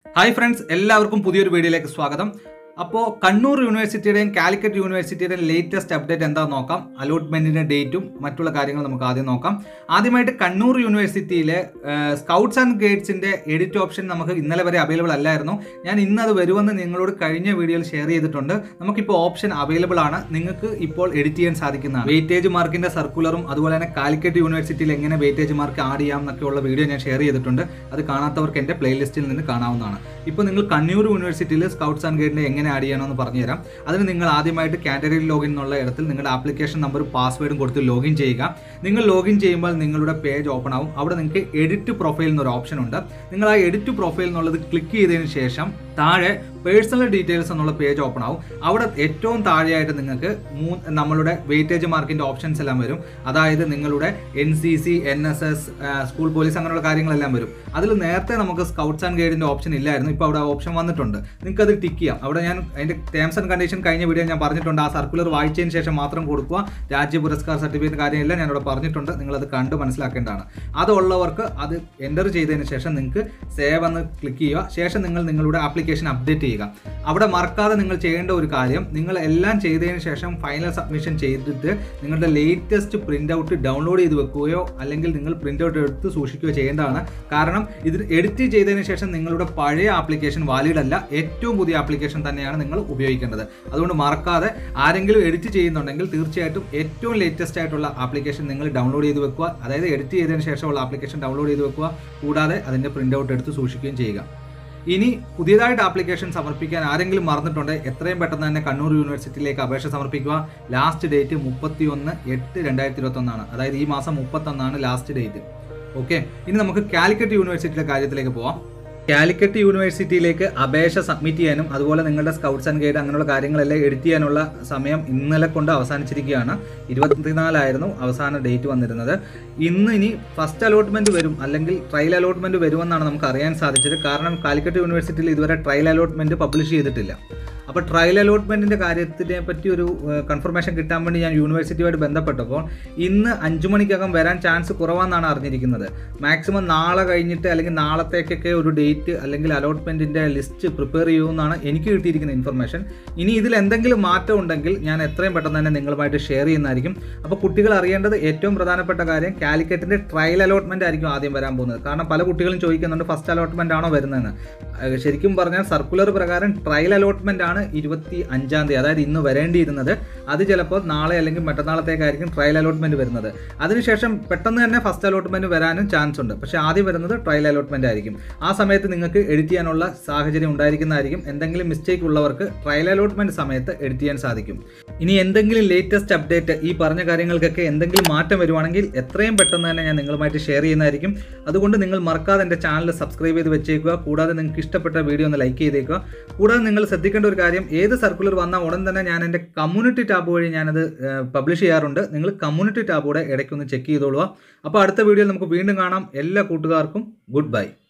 hi friends എല്ലാവർക്കും പുതിയൊരു വീഡിയോയിലേക്ക് സ്വാഗതം അപ്പോൾ കണ്ണൂർ യൂണിവേഴ്സിറ്റിയുടെയും കാലിക്കറ്റ് യൂണിവേഴ്സിറ്റിയുടെയും ലേറ്റസ്റ്റ് അപ്ഡേറ്റ് എന്താണെന്ന് നോക്കാം അലോട്ട്മെന്റിന്റെ ഡേറ്റും മറ്റുള്ള കാര്യങ്ങളും നമുക്ക് ആദ്യം നോക്കാം ആദ്യമായിട്ട് കണ്ണൂർ യൂണിവേഴ്സിറ്റിയിലെ സ്കൗട്ട്സ് ആൻഡ് ഗൈഡ്സിന്റെ എഡിറ്റ് ഓപ്ഷൻ നമുക്ക് ഇന്നലെ വരെ അവൈലബിൾ അല്ലായിരുന്നു ഞാൻ ഇന്ന് അത് വരുമെന്ന് നിങ്ങളോട് കഴിഞ്ഞ വീഡിയോയിൽ ഷെയർ ചെയ്തിട്ടുണ്ട് നമുക്കിപ്പോൾ ഓപ്ഷൻ അവൈലബിൾ ആണ് നിങ്ങൾക്ക് ഇപ്പോൾ എഡിറ്റ് ചെയ്യാൻ സാധിക്കുന്നതാണ് വെയിറ്റേജ് മാർക്കിന്റെ സർക്കുലറും അതുപോലെ തന്നെ കാലിക്കറ്റ് യൂണിവേഴ്സിറ്റിയിൽ എങ്ങനെ വെയിറ്റേജ് മാർക്ക് ആഡ് ചെയ്യാം എന്നൊക്കെയുള്ള വീഡിയോ ഞാൻ ഷെയർ ചെയ്തിട്ടുണ്ട് അത് കാണാത്തവർക്ക് എൻ്റെ പ്ലേലിസ്റ്റിൽ നിന്ന് കാണാവുന്നതാണ് ഇപ്പോൾ നിങ്ങൾ കണ്ണൂർ യൂണിവേഴ്സിറ്റിയിൽ സ്കൗട്ട്സ് ആൻഡ് ഗൈഡിനെ എങ്ങനെ ആഡ് ചെയ്യണമെന്ന് പറഞ്ഞുതരാം അതിന് നിങ്ങൾ ആദ്യമായിട്ട് കാറ്റഗറി ലോഗിൻ എന്നുള്ള ഇടത്തിൽ നിങ്ങളുടെ ആപ്ലിക്കേഷൻ നമ്പറും പാസ്വേഡും കൊടുത്ത് ലോഗിൻ ചെയ്യുക നിങ്ങൾ ലോഗിൻ ചെയ്യുമ്പോൾ നിങ്ങളുടെ പേജ് ഓപ്പൺ ആവും അവിടെ നിങ്ങൾക്ക് എഡിറ്റ് പ്രൊഫൈൽ എന്നൊരു ഓപ്ഷൻ ഉണ്ട് നിങ്ങൾ ആ എഡിറ്റ് പ്രൊഫൈൽ എന്നുള്ളത് ക്ലിക്ക് ചെയ്തതിന് ശേഷം താഴെ പേഴ്സണൽ ഡീറ്റെയിൽസ് എന്നുള്ള പേജ് ഓപ്പൺ ആവും അവിടെ ഏറ്റവും താഴെയായിട്ട് നിങ്ങൾക്ക് മൂ നമ്മളുടെ വെയിറ്റേജ് മാർക്കിന്റെ ഓപ്ഷൻസ് എല്ലാം വരും അതായത് നിങ്ങളുടെ N C C N S S school police അങ്ങനെയുള്ള കാര്യങ്ങളെല്ലാം വരും അതിൽ നേരത്തെ നമുക്ക് സ്കൗട്ട്സ് ആൻഡ് ഗൈഡിന്റെ ഓപ്ഷൻ ഇല്ലായിരുന്നു ഇപ്പോൾ അവിടെ ഓപ്ഷൻ വന്നിട്ടുണ്ട് നിങ്ങൾക്ക് അത് ടിക്ക് ചെയ്യാം അവിടെ ഞാൻ അതിന്റെ ടേംസ് ആൻഡ് കണ്ടീഷൻ കഴിഞ്ഞ വീഡിയോ ഞാൻ പറഞ്ഞിട്ടുണ്ട് ആ സർക്കുലർ വായിച്ചതിന് ശേഷം മാത്രം കൊടുക്കുക രാജ്യ പുരസ്കാർ സർട്ടിഫിക്കറ്റ് കാര്യമെല്ലാം ഞാൻ ഇവിടെ പറഞ്ഞിട്ടുണ്ട് നിങ്ങൾ അത് കണ്ട് മനസ്സിലാക്കേണ്ടതാണ് അതുള്ളവർക്ക് അത് എൻ്റർ ചെയ്തതിന് ശേഷം നിങ്ങൾക്ക് സേവ് എന്ന് ക്ലിക്ക് ചെയ്യുക ശേഷം നിങ്ങൾ നിങ്ങളുടെ ആപ്ലിക്കേഷൻ അപ്ഡേറ്റ് ചെയ്യുക അവിടെ മറക്കാതെ നിങ്ങൾ ചെയ്യേണ്ട ഒരു കാര്യം നിങ്ങൾ എല്ലാം ചെയ്തതിന് ശേഷം ഫൈനൽ സബ്മിഷൻ ചെയ്തിട്ട് നിങ്ങളുടെ ലേറ്റസ്റ്റ് പ്രിന്റ് ഔട്ട് ഡൗൺലോഡ് ചെയ്ത് വെക്കുകയോ അല്ലെങ്കിൽ നിങ്ങൾ പ്രിന്റ് ഔട്ട് എടുത്ത് സൂക്ഷിക്കുകയോ ചെയ്യേണ്ടതാണ് കാരണം ഇത് എഡിറ്റ് ചെയ്തതിന് ശേഷം നിങ്ങളുടെ പഴയ ആപ്ലിക്കേഷൻ വാലിഡ് അല്ല ഏറ്റവും പുതിയ ആപ്ലിക്കേഷൻ തന്നെയാണ് നിങ്ങൾ ഉപയോഗിക്കേണ്ടത് അതുകൊണ്ട് മറക്കാതെ ആരെങ്കിലും എഡിറ്റ് ചെയ്യുന്നുണ്ടെങ്കിൽ തീർച്ചയായിട്ടും ഏറ്റവും ലേറ്റസ്റ്റ് ആയിട്ടുള്ള ആപ്ലിക്കേഷൻ നിങ്ങൾ ഡൗൺലോഡ് ചെയ്ത് വെക്കുക അതായത് എഡിറ്റ് ചെയ്തതിന് ശേഷമുള്ള ആപ്ലിക്കേഷൻ ഡൗൺലോഡ് ചെയ്ത് വെക്കുക കൂടാതെ അതിൻ്റെ പ്രിന്റ് ഔട്ട് എടുത്ത് സൂക്ഷിക്കുകയും ചെയ്യുക ഇനി പുതിയതായിട്ട് ആപ്ലിക്കേഷൻ സമർപ്പിക്കാൻ ആരെങ്കിലും മറന്നിട്ടുണ്ടെങ്കിൽ എത്രയും പെട്ടെന്ന് തന്നെ കണ്ണൂർ യൂണിവേഴ്സിറ്റിയിലേക്ക് അപേക്ഷ സമർപ്പിക്കുക ലാസ്റ്റ് ഡേറ്റ് മുപ്പത്തി ഒന്ന് എട്ട് രണ്ടായിരത്തി ഇരുപത്തൊന്നാണ് അതായത് ഈ മാസം മുപ്പത്തൊന്നാണ് ലാസ്റ്റ് ഡേറ്റ് ഓക്കെ ഇനി നമുക്ക് കാലിക്കറ്റ് യൂണിവേഴ്സിറ്റിയുടെ കാര്യത്തിലേക്ക് പോവാം കാലിക്കറ്റ് യൂണിവേഴ്സിറ്റിയിലേക്ക് അപേക്ഷ സബ്മിറ്റ് ചെയ്യാനും അതുപോലെ നിങ്ങളുടെ സ്കൗട്ട്സ് ആൻഡ് ഗൈഡ് അങ്ങനെയുള്ള കാര്യങ്ങളെല്ലാം എഡിറ്റ് ചെയ്യാനുള്ള സമയം ഇന്നലെ കൊണ്ട് അവസാനിച്ചിരിക്കുകയാണ് ഇരുപത്തിനാലായിരുന്നു അവസാന ഡേറ്റ് വന്നിരുന്നത് ഇന്ന് ഇനി ഫസ്റ്റ് അലോട്ട്മെന്റ് വരും അല്ലെങ്കിൽ ട്രയൽ അലോട്ട്മെന്റ് വരുമെന്നാണ് നമുക്ക് അറിയാൻ സാധിച്ചത് കാരണം കാലിക്കറ്റ് യൂണിവേഴ്സിറ്റിയിൽ ഇതുവരെ ട്രയൽ അലോട്ട്മെന്റ് പബ്ലിഷ് ചെയ്തിട്ടില്ല അപ്പോൾ ട്രയൽ അലോട്ട്മെന്റിന്റെ കാര്യത്തിനെ പറ്റി ഒരു കൺഫർമേഷൻ കിട്ടാൻ വേണ്ടി ഞാൻ യൂണിവേഴ്സിറ്റിയുമായിട്ട് ബന്ധപ്പെട്ടപ്പോൾ ഇന്ന് അഞ്ചു മണിക്കകം വരാൻ ചാൻസ് കുറവാണെന്നാണ് അറിഞ്ഞിരിക്കുന്നത് മാക്സിമം നാളെ കഴിഞ്ഞിട്ട് അല്ലെങ്കിൽ നാളത്തേക്കൊക്കെ ഒരു ഡേറ്റ് അല്ലെങ്കിൽ അലോട്ട്മെന്റിന്റെ ലിസ്റ്റ് പ്രിപ്പയർ ചെയ്യുമെന്നാണ് എനിക്ക് കിട്ടിയിരിക്കുന്ന ഇൻഫർമേഷൻ ഇനി ഇതിൽ എന്തെങ്കിലും മാറ്റം ഉണ്ടെങ്കിൽ ഞാൻ എത്രയും പെട്ടെന്ന് തന്നെ നിങ്ങളുമായിട്ട് ഷെയർ ചെയ്യുന്നതായിരിക്കും അപ്പോൾ കുട്ടികൾ അറിയേണ്ടത് ഏറ്റവും പ്രധാനപ്പെട്ട കാര്യം കാലിക്കറ്റിന്റെ ട്രയൽ അലോട്ട്മെന്റ് ആയിരിക്കും ആദ്യം വരാൻ പോകുന്നത് കാരണം പല കുട്ടികളും ചോദിക്കുന്നുണ്ട് ഫസ്റ്റ് അലോട്ട്മെന്റ് ആണോ വരുന്നതെന്ന് അഹ് ശരിക്കും പറഞ്ഞാൽ സർക്കുലർ പ്രകാരം ട്രയൽ അലോട്ട്മെന്റ് ആണ് ഇരുപത്തി അഞ്ചാം തീയതി അതായത് ഇന്ന് വരേണ്ടിയിരുന്നത് അത് ചിലപ്പോൾ നാളെ അല്ലെങ്കിൽ മറ്റന്നാളത്തേക്കായിരിക്കും ട്രയൽ അലോട്ട്മെന്റ് വരുന്നത് അതിനുശേഷം പെട്ടെന്ന് തന്നെ ഫസ്റ്റ് അലോട്ട്മെന്റ് വരാനും ചാൻസ് ഉണ്ട് പക്ഷേ ആദ്യം വരുന്നത് ട്രയൽ അലോട്ട്മെന്റ് ആയിരിക്കും ആ സമയത്ത് നിങ്ങൾക്ക് എഡിറ്റ് ചെയ്യാനുള്ള സാഹചര്യം ഉണ്ടായിരിക്കുന്നതായിരിക്കും എന്തെങ്കിലും മിസ്റ്റേക്ക് ഉള്ളവർക്ക് ട്രയൽ അലോട്ട്മെന്റ് സമയത്ത് എഡിറ്റ് ചെയ്യാൻ സാധിക്കും ഇനി എന്തെങ്കിലും ലേറ്റസ്റ്റ് അപ്ഡേറ്റ് ഈ പറഞ്ഞ കാര്യങ്ങൾക്കൊക്കെ എന്തെങ്കിലും മാറ്റം വരുവാണെങ്കിൽ എത്രയും പെട്ടെന്ന് തന്നെ ഞാൻ നിങ്ങളുമായിട്ട് ഷെയർ ചെയ്യുന്നതായിരിക്കും അതുകൊണ്ട് നിങ്ങൾ മറക്കാതെ എൻ്റെ ചാനൽ സബ്സ്ക്രൈബ് ചെയ്ത് വെച്ചേക്കുക കൂടാതെ നിങ്ങൾക്ക് ഇഷ്ടപ്പെട്ട വീഡിയോ ഒന്ന് ലൈക്ക് ചെയ്തേക്കുക കൂടാതെ നിങ്ങൾ ശ്രദ്ധിക്കേണ്ട ഒരു കാര്യം ഏത് സർക്കുലർ വന്നാൽ ഉടൻ തന്നെ ഞാൻ എൻ്റെ കമ്മ്യൂണിറ്റി ടാബ് വഴി ഞാനത് പബ്ലിഷ് ചെയ്യാറുണ്ട് നിങ്ങൾ കമ്മ്യൂണിറ്റി ടാബ് കൂടെ ഇടയ്ക്കൊന്ന് ചെക്ക് ചെയ്തോളുക അപ്പോൾ അടുത്ത വീഡിയോയിൽ നമുക്ക് വീണ്ടും കാണാം എല്ലാ കൂട്ടുകാർക്കും ഗുഡ് ബൈ